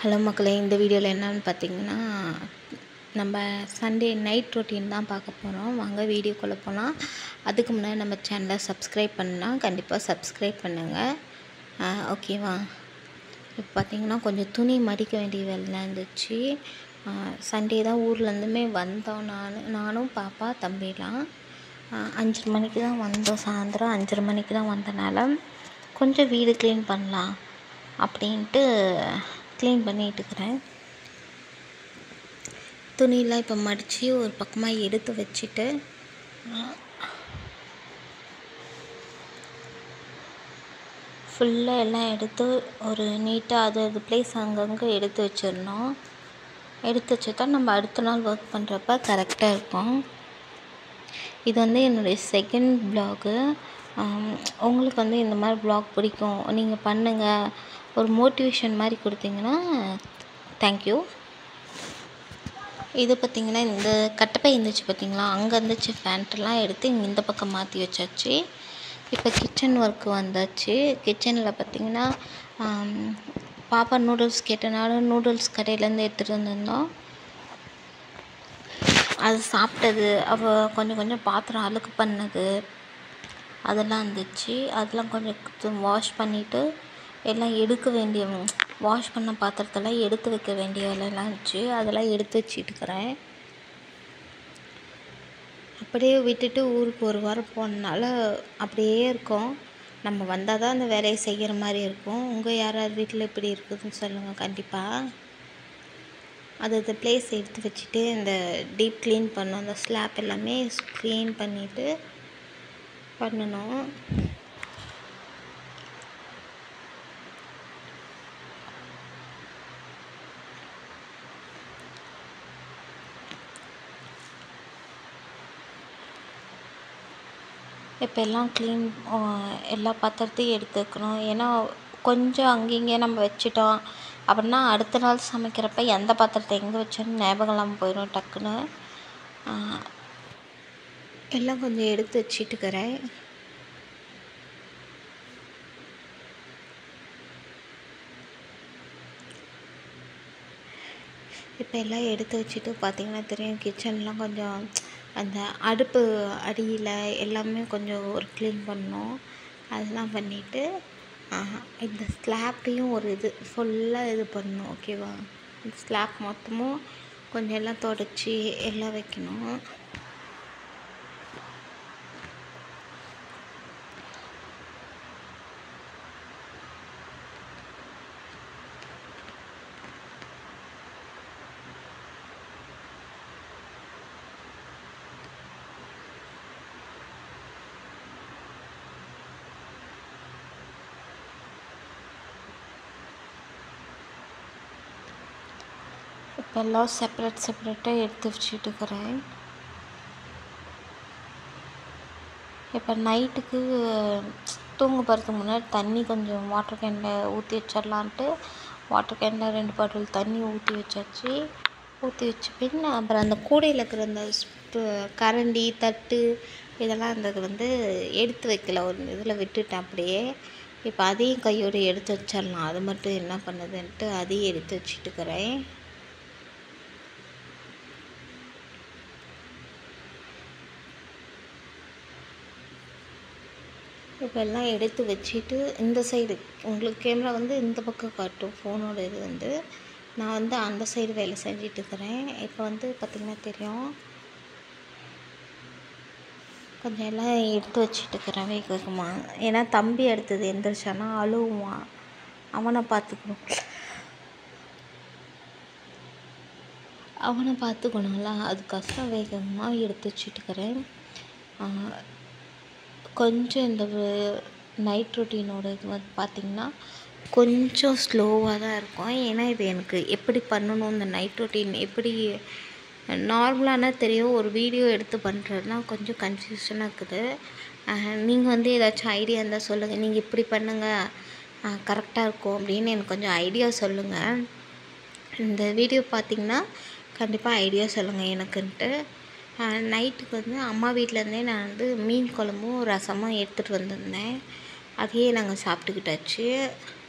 hello மக்களே இந்த வீடியோவில் என்னன்னு பார்த்தீங்கன்னா நம்ம சண்டே நைட் ரொட்டீன் தான் பார்க்க போகிறோம் வாங்க வீடியோக்குள்ளே போகலாம் அதுக்கு முன்னாடி நம்ம சேனலை சப்ஸ்கிரைப் பண்ணலாம் கண்டிப்பாக சப்ஸ்கிரைப் பண்ணுங்கள் ஓகேவா இப்போ பார்த்தீங்கன்னா கொஞ்சம் துணி மடிக்க வேண்டிய வேலைலாம் இருந்துச்சு சண்டே தான் ஊர்லேருந்துமே வந்தோம் நான் நானும் பாப்பா தம்பிலாம் அஞ்சரை மணிக்கு தான் வந்தோம் சாயந்தரம் அஞ்சரை மணிக்கு தான் வந்தனால கொஞ்சம் வீடு க்ளீன் பண்ணலாம் அப்படின்ட்டு க்ளீன் பண்ணிகிட்டு இருக்கிறேன் துணியெலாம் இப்போ மடித்து ஒரு பக்கமாக எடுத்து வச்சுட்டு ஃபுல்லாக எல்லாம் எடுத்து ஒரு நீட்டாக அது அது பிளேஸ் அங்கங்கே எடுத்து வச்சிடணும் எடுத்து வச்சுட்டா நம்ம அடுத்த நாள் ஒர்க் பண்ணுறப்ப கரெக்டாக இருக்கும் இது வந்து என்னுடைய செகண்ட் ப்ளாகு உங்களுக்கு வந்து இந்த மாதிரி ப்ளாக் பிடிக்கும் நீங்கள் பண்ணுங்கள் ஒரு மோட்டிவேஷன் மாதிரி கொடுத்தீங்கன்னா தேங்க்யூ இது பார்த்திங்கன்னா இந்த கட்டப்பை இருந்துச்சு பார்த்திங்களா அங்கே இருந்துச்சு ஃபேண்ட்டெல்லாம் எடுத்து இங்கே இந்த பக்கம் மாற்றி வச்சாச்சு இப்போ கிச்சன் ஒர்க்கு வந்தாச்சு கிச்சனில் பார்த்திங்கன்னா பாப்பா நூடுல்ஸ் கேட்டனால நூடுல்ஸ் கடையிலேருந்து எடுத்துகிட்டு வந்திருந்தோம் அது சாப்பிட்டது அவள் கொஞ்சம் கொஞ்சம் பாத்திரம் அழுக்கு பண்ணது அதெல்லாம் இருந்துச்சு அதெல்லாம் கொஞ்சம் வாஷ் பண்ணிவிட்டு எல்லாம் எடுக்க வேண்டிய வாஷ் பண்ண பாத்திரத்தெல்லாம் எடுத்து வைக்க வேண்டிய வேலையெல்லாம் இருந்துச்சு அதெல்லாம் எடுத்து வச்சுட்டுக்கிறேன் அப்படியே விட்டுட்டு ஊருக்கு ஒரு வாரம் போனனால அப்படியே இருக்கோம் நம்ம வந்தால் தான் அந்த வேலையை செய்கிற மாதிரி இருக்கும் உங்கள் யார் யார் வீட்டில் இப்படி இருக்குதுன்னு சொல்லுங்கள் கண்டிப்பாக அது அந்த பிளேஸ் எடுத்து வச்சுட்டு இந்த டீப் க்ளீன் பண்ணணும் அந்த ஸ்லாப் எல்லாமே க்ளீன் பண்ணிவிட்டு பண்ணணும் இப்போ எல்லாம் க்ளீன் எல்லா பாத்திரத்தையும் எடுத்து வைக்கணும் ஏன்னா கொஞ்சம் அங்கங்கே நம்ம வச்சிட்டோம் அப்படின்னா அடுத்த நாள் சமைக்கிறப்ப எந்த பாத்திரத்தை எங்கே வச்சோன்னு ஞாபகம் இல்லாமல் போயிடும் டக்குன்னு எல்லாம் கொஞ்சம் எடுத்து வச்சிட்டுக்கிறேன் இப்போ எல்லாம் எடுத்து வச்சுட்டு பார்த்திங்கன்னா தெரியும் கிச்சன்லாம் கொஞ்சம் அந்த அடுப்பு அடியில் எல்லாமே கொஞ்சம் ஒரு க்ளீன் பண்ணோம் அதெல்லாம் பண்ணிவிட்டு இந்த ஸ்லாப்பையும் ஒரு இது ஃபுல்லாக இது பண்ணணும் ஓகேவா இந்த ஸ்லாப் மொத்தமும் கொஞ்சம் எல்லாம் தொடச்சி எல்லாம் வைக்கணும் இப்போ எல்லாம் செப்பரேட் செப்பரேட்டாக எடுத்து வச்சுட்டுக்கிறேன் இப்போ நைட்டுக்கு தூங்க போகிறதுக்கு முன்னாடி தண்ணி கொஞ்சம் வாட்டர் கேனில் ஊற்றி வச்சிடலான்ட்டு வாட்டர் கேனில் ரெண்டு பாட்டில் தண்ணி ஊற்றி வச்சாச்சு ஊற்றி வச்ச பின் அப்புறம் அந்த கூடையில் இருக்கிற அந்த கரண்டி தட்டு இதெல்லாம் அந்த வந்து எடுத்து வைக்கல ஒரு இதில் விட்டுட்டேன் அப்படியே இப்போ அதையும் கையோடு எடுத்து வச்சிடலாம் அது மட்டும் என்ன பண்ணுதுன்ட்டு அதையும் எடுத்து வச்சுட்டுக்கிறேன் இப்போ எல்லாம் எடுத்து வச்சுட்டு இந்த சைடு உங்களுக்கு கேமரா வந்து இந்த பக்கம் காட்டும் ஃபோனோட இது வந்து நான் வந்து அந்த சைடு வேலை செஞ்சிட்டு இருக்கிறேன் இப்போ வந்து பார்த்திங்கன்னா தெரியும் கொஞ்சம் எல்லாம் எடுத்து வச்சுட்டு இருக்கிறேன் வேக வேகமாக ஏன்னா தம்பி எடுத்தது எந்திரிச்சானா அழுவான் அவனை பார்த்துக்கணும் அவனை பார்த்துக்கணும்ல அது கஷ்டம் வேகமாக எடுத்து வச்சுட்டுக்கிறேன் கொஞ்சம் இந்த நைட் ரொட்டீனோட இது வந்து பார்த்திங்கன்னா கொஞ்சம் ஸ்லோவாக தான் இருக்கும் ஏன்னா இது எனக்கு எப்படி பண்ணணும் இந்த நைட் ரொட்டீன் எப்படி நார்மலானா தெரியும் ஒரு வீடியோ எடுத்து பண்ணுறதுனா கொஞ்சம் கன்ஃபியூஷனாக இருக்குது நீங்கள் வந்து ஏதாச்சும் ஐடியா இருந்தால் சொல்லுங்கள் நீங்கள் இப்படி பண்ணுங்கள் கரெக்டாக இருக்கும் அப்படின்னு எனக்கு கொஞ்சம் ஐடியா சொல்லுங்கள் இந்த வீடியோ பார்த்திங்கன்னா கண்டிப்பாக ஐடியா சொல்லுங்கள் எனக்குன்ட்டு நைட்டுக்கு வந்து அம்மா வீட்டிலேருந்தே நான் வந்து மீன் குழம்பும் ரசமும் எடுத்துகிட்டு வந்திருந்தேன் அதையே நாங்கள் சாப்பிட்டுக்கிட்டாச்சு